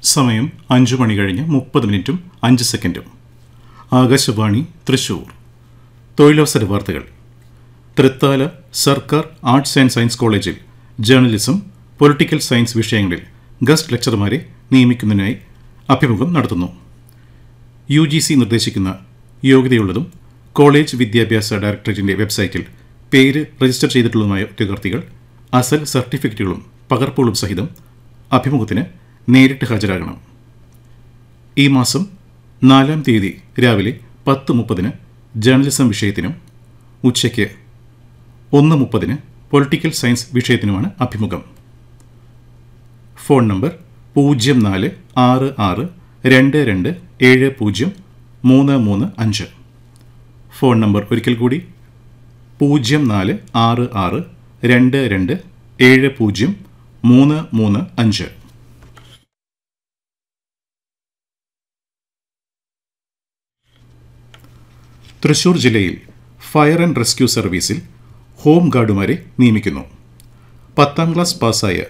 സമയം അഞ്ചു മണി കഴിഞ്ഞ് മുപ്പത് മിനിറ്റും അഞ്ച് സെക്കൻഡും ആകാശവാണി തൃശൂർ തൊഴിലവസര വാർത്തകൾ തൃത്താല സർക്കാർ ആർട്സ് ആൻഡ് സയൻസ് കോളേജിൽ ജേർണലിസം പൊളിറ്റിക്കൽ സയൻസ് വിഷയങ്ങളിൽ ഗസ്റ്റ് ലെക്ചർമാരെ നിയമിക്കുന്നതിനായി അഭിമുഖം നടത്തുന്നു യു ജി സി നിർദ്ദേശിക്കുന്ന യോഗ്യതയുള്ളതും കോളേജ് വിദ്യാഭ്യാസ ഡയറക്ടറേറ്റിന്റെ വെബ്സൈറ്റിൽ പേര് രജിസ്റ്റർ ചെയ്തിട്ടുള്ളതുമായ ഉദ്യോഗാർത്ഥികൾ അസൽ സർട്ടിഫിക്കറ്റുകളും പകർപ്പുകളും സഹിതം അഭിമുഖത്തിന് നേരിട്ട് ഹാജരാകണം ഈ മാസം നാലാം തീയതി രാവിലെ പത്ത് മുപ്പതിന് ജേർണലിസം വിഷയത്തിനും ഉച്ചയ്ക്ക് ഒന്ന് മുപ്പതിന് പൊളിറ്റിക്കൽ സയൻസ് വിഷയത്തിനുമാണ് അഭിമുഖം ഫോൺ നമ്പർ പൂജ്യം നാല് ആറ് ആറ് രണ്ട് രണ്ട് ഏഴ് പൂജ്യം മൂന്ന് മൂന്ന് അഞ്ച് ഫോൺ നമ്പർ ഒരിക്കൽ കൂടി പൂജ്യം നാല് ആറ് ആറ് രണ്ട് രണ്ട് ഏഴ് പൂജ്യം മൂന്ന് മൂന്ന് അഞ്ച് തൃശൂർ ജില്ലയിൽ ഫയർ ആൻഡ് റെസ്ക്യൂ സർവീസിൽ ഹോം ഗാർഡുമാരെ നിയമിക്കുന്നു പത്താം ക്ലാസ് പാസ്സായ